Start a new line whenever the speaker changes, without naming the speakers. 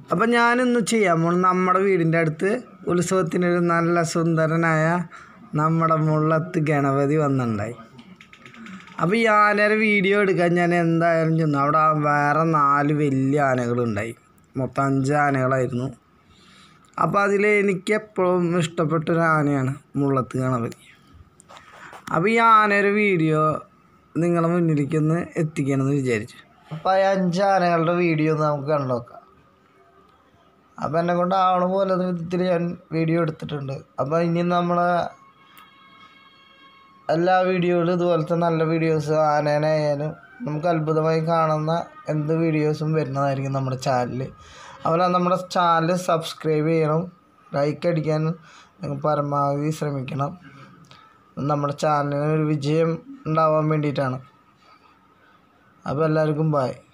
അപ്പം ഞാനിന്ന് ചെയ്യാൻ പോകുന്നത് നമ്മുടെ വീടിൻ്റെ അടുത്ത് ഉത്സവത്തിനൊരു നല്ല സുന്ദരനായ നമ്മുടെ മുള്ളത്ത് ഗണപതി വന്നിട്ടുണ്ടായി അപ്പോൾ ഈ ആനയുടെ വീഡിയോ എടുക്കാൻ ഞാൻ എന്തായാലും ചെന്നു അവിടെ വേറെ നാല് വലിയ ആനകളുണ്ടായി മൊത്തം അഞ്ച് ആനകളായിരുന്നു അപ്പോൾ അതിൽ എനിക്ക് എപ്പോഴും ഇഷ്ടപ്പെട്ടൊരു ആനയാണ് മുള്ളത്ത് ഗണപതി അപ്പോൾ ഈ ആനയുടെ വീഡിയോ നിങ്ങളെ മുന്നിലേക്ക് ഒന്ന് എത്തിക്കണമെന്ന് വിചാരിച്ചു അപ്പോൾ ഈ അഞ്ച് ആനകളുടെ വീഡിയോ ഒന്ന് നമുക്ക് കണ്ടു നോക്കാം അപ്പോൾ എന്നെ കൊണ്ട് ആവണ പോലെ വിധത്തിൽ ഞാൻ വീഡിയോ എടുത്തിട്ടുണ്ട് അപ്പോൾ ഇനി നമ്മളെ എല്ലാ വീഡിയോയിലും ഇതുപോലത്തെ നല്ല വീഡിയോസ് ആനേനായാലും നമുക്ക് അത്ഭുതമായി കാണുന്ന എന്ത് വീഡിയോസും വരുന്നതായിരിക്കും നമ്മുടെ ചാനലിൽ അതുപോലെ നമ്മുടെ ചാനൽ സബ്സ്ക്രൈബ് ചെയ്യണം ലൈക്ക് അടിക്കാൻ നിങ്ങൾ പരമാവധി ശ്രമിക്കണം നമ്മുടെ ചാനലിന് ഒരു വിജയം ഉണ്ടാവാൻ വേണ്ടിയിട്ടാണ് അപ്പോൾ എല്ലാവർക്കും ബായ്